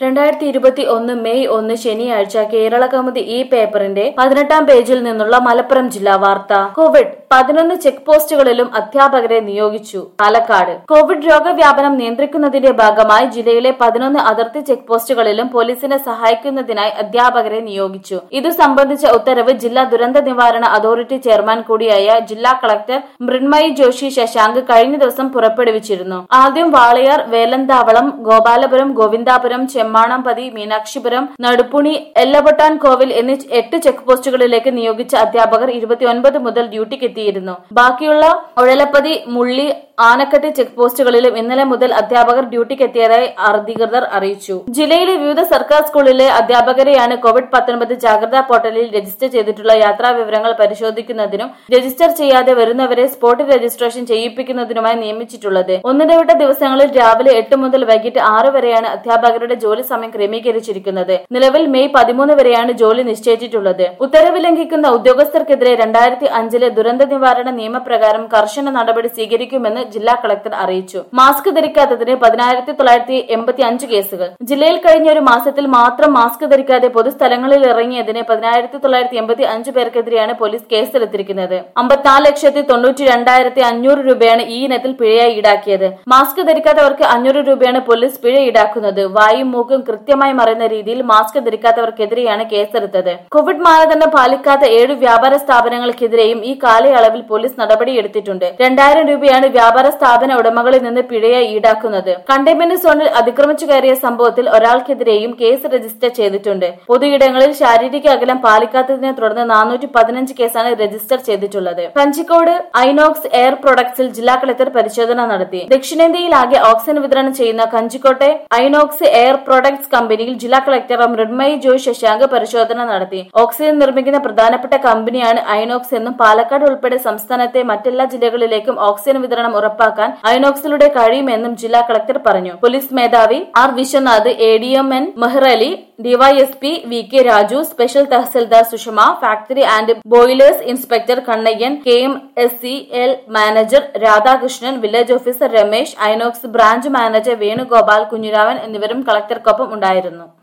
രണ്ടായിരത്തി ഇരുപത്തി ഒന്ന് മെയ് ഒന്ന് ശനിയാഴ്ച കേരള കൗമുദി ഈ പേപ്പറിന്റെ പതിനെട്ടാം പേജിൽ നിന്നുള്ള മലപ്പുറം ജില്ലാ വാർത്ത കോവിഡ് പതിനൊന്ന് ചെക്ക് പോസ്റ്റുകളിലും അധ്യാപകരെ നിയോഗിച്ചു പാലക്കാട് കോവിഡ് രോഗവ്യാപനം നിയന്ത്രിക്കുന്നതിന്റെ ഭാഗമായി ജില്ലയിലെ പതിനൊന്ന് അതിർത്തി ചെക്ക് പോസ്റ്റുകളിലും പോലീസിനെ സഹായിക്കുന്നതിനായി അധ്യാപകരെ നിയോഗിച്ചു ഇതു സംബന്ധിച്ച ഉത്തരവ് ജില്ലാ ദുരന്ത നിവാരണ അതോറിറ്റി ചെയർമാൻ കൂടിയായ ജില്ലാ കളക്ടർ മൃണ്മയി ജോഷി ശശാങ്ക് കഴിഞ്ഞ ദിവസം പുറപ്പെടുവിച്ചിരുന്നു ആദ്യം വാളയാർ വേലന്താവളം ഗോപാലപുരം ഗോവിന്ദാപുരം ചെമ്മാണംപതി മീനാക്ഷിപുരം നടുപ്പുണി എല്ലപൊട്ടാൻ കോവിൽ എന്നീ എട്ട് ചെക്ക് പോസ്റ്റുകളിലേക്ക് നിയോഗിച്ച അധ്യാപകർ ഇരുപത്തിയൊൻപത് മുതൽ ഡ്യൂട്ടിക്ക് എത്തിയിരുന്നു ബാക്കിയുള്ള ഒഴലപ്പതി മുള്ളി ആനക്കട്ടി ചെക്ക് പോസ്റ്റുകളിലും ഇന്നലെ മുതൽ അധ്യാപകർ ഡ്യൂട്ടിക്ക് എത്തിയതായി അധികൃതർ അറിയിച്ചു ജില്ലയിലെ വിവിധ സർക്കാർ സ്കൂളിലെ അധ്യാപകരെയാണ് കോവിഡ് പത്തൊൻപത് ജാഗ്രതാ പോർട്ടലിൽ രജിസ്റ്റർ ചെയ്തിട്ടുള്ള യാത്രാ വിവരങ്ങൾ പരിശോധിക്കുന്നതിനും രജിസ്റ്റർ ചെയ്യാതെ വരുന്നവരെ സ്പോട്ട് രജിസ്ട്രേഷൻ ചെയ്യിപ്പിക്കുന്നതിനുമായി നിയമിച്ചിട്ടുള്ളത് ഒന്നിടവിട്ട ദിവസങ്ങളിൽ രാവിലെ എട്ട് മുതൽ വൈകിട്ട് ആറ് വരെയാണ് അധ്യാപകരുടെ ജോലി സമയം ക്രമീകരിച്ചിരിക്കുന്നത് നിലവിൽ മെയ് പതിമൂന്ന് വരെയാണ് ജോലി നിശ്ചയിച്ചിട്ടുള്ളത് ഉത്തരവ് ലംഘിക്കുന്ന ഉദ്യോഗസ്ഥർക്കെതിരെ രണ്ടായിരത്തി അഞ്ചിലെ ദുരന്ത നിവാരണ നിയമപ്രകാരം കർശന നടപടി സ്വീകരിക്കുമെന്ന് ജില്ലാ കളക്ടർ അറിയിച്ചു മാസ്ക് ധരിക്കാത്തതിന് പതിനായിരത്തി തൊള്ളായിരത്തി എൺപത്തി അഞ്ച് കേസുകൾ ജില്ലയിൽ കഴിഞ്ഞ ഒരു മാസത്തിൽ മാത്രം മാസ്ക് ധരിക്കാതെ പൊതുസ്ഥലങ്ങളിൽ ഇറങ്ങിയതിന് പതിനായിരത്തി തൊള്ളായിരത്തി എൺപത്തി അഞ്ച് പേർക്കെതിരെയാണ് പോലീസ് കേസെടുത്തിരിക്കുന്നത് അമ്പത്തിനാല് ലക്ഷത്തി തൊണ്ണൂറ്റി രണ്ടായിരത്തി അഞ്ഞൂറ് രൂപയാണ് ഈ ഇനത്തിൽ പിഴയായി ഈടാക്കിയത് മാസ്ക് ധരിക്കാത്തവർക്ക് അഞ്ഞൂറ് രൂപയാണ് പോലീസ് പിഴ ഈടാക്കുന്നത് വായും മൂക്കും കൃത്യമായി മറയുന്ന രീതിയിൽ മാസ്ക് ധരിക്കാത്തവർക്കെതിരെയാണ് കേസെടുത്തത് കോവിഡ് മാനദണ്ഡം പാലിക്കാത്ത ഏഴ് വ്യാപാര സ്ഥാപനങ്ങൾക്കെതിരെയും ഈ കാലയളവിൽ പോലീസ് നടപടിയെടുത്തിട്ടുണ്ട് രണ്ടായിരം രൂപയാണ് വ്യാപാര സ്ഥാപന ഉടമകളിൽ നിന്ന് പിഴയായി ഈടാക്കുന്നത് കണ്ടെയ്ൻമെന്റ് സോണിൽ അതിക്രമിച്ചു കയറിയ സംഭവത്തിൽ ഒരാൾക്കെതിരെയും കേസ് രജിസ്റ്റർ ചെയ്തിട്ടുണ്ട് പൊതുയിടങ്ങളിൽ ശാരീരിക അകലം പാലിക്കാത്തതിനെ തുടർന്ന് നാനൂറ്റി പതിനഞ്ച് കേസാണ് രജിസ്റ്റർ ചെയ്തിട്ടുള്ളത് കഞ്ചിക്കോട് ഐനോക്സ് എയർ പ്രൊഡക്ട്സിൽ ജില്ലാ കളക്ടർ പരിശോധന നടത്തി ദക്ഷിണേന്ത്യയിലാകെ ഓക്സിജൻ വിതരണം ചെയ്യുന്ന കഞ്ചിക്കോട്ടെ ഐനോക്സ് എയർ പ്രൊഡക്ട്സ് കമ്പനിയിൽ ജില്ലാ കളക്ടർ മൃണ്മയി ജോയ് ശശാങ്ക് പരിശോധന നടത്തി ഓക്സിജൻ നിർമ്മിക്കുന്ന പ്രധാനപ്പെട്ട കമ്പനിയാണ് ഐനോക്സ് എന്നും പാലക്കാട് ഉൾപ്പെടെ സംസ്ഥാനത്തെ മറ്റെല്ലാ ജില്ലകളിലേക്കും ഓക്സിജൻ വിതരണം ഉറപ്പാക്കാൻ ഐനോക്സിലൂടെ കഴിയുമെന്നും ജില്ലാ കളക്ടർ പറഞ്ഞു പോലീസ് മേധാവി R Viswanath A D M N Mehrali DYSP V K Raju special tahsildar Sushama factory and boilers inspector Kannayyan K M S C L manager Radhakrishnan village officer Ramesh Inox branch manager Venugopal Kunhiraman എന്നിവരും കളക്ടർക്കൊപ്പം ഉണ്ടായിരുന്നു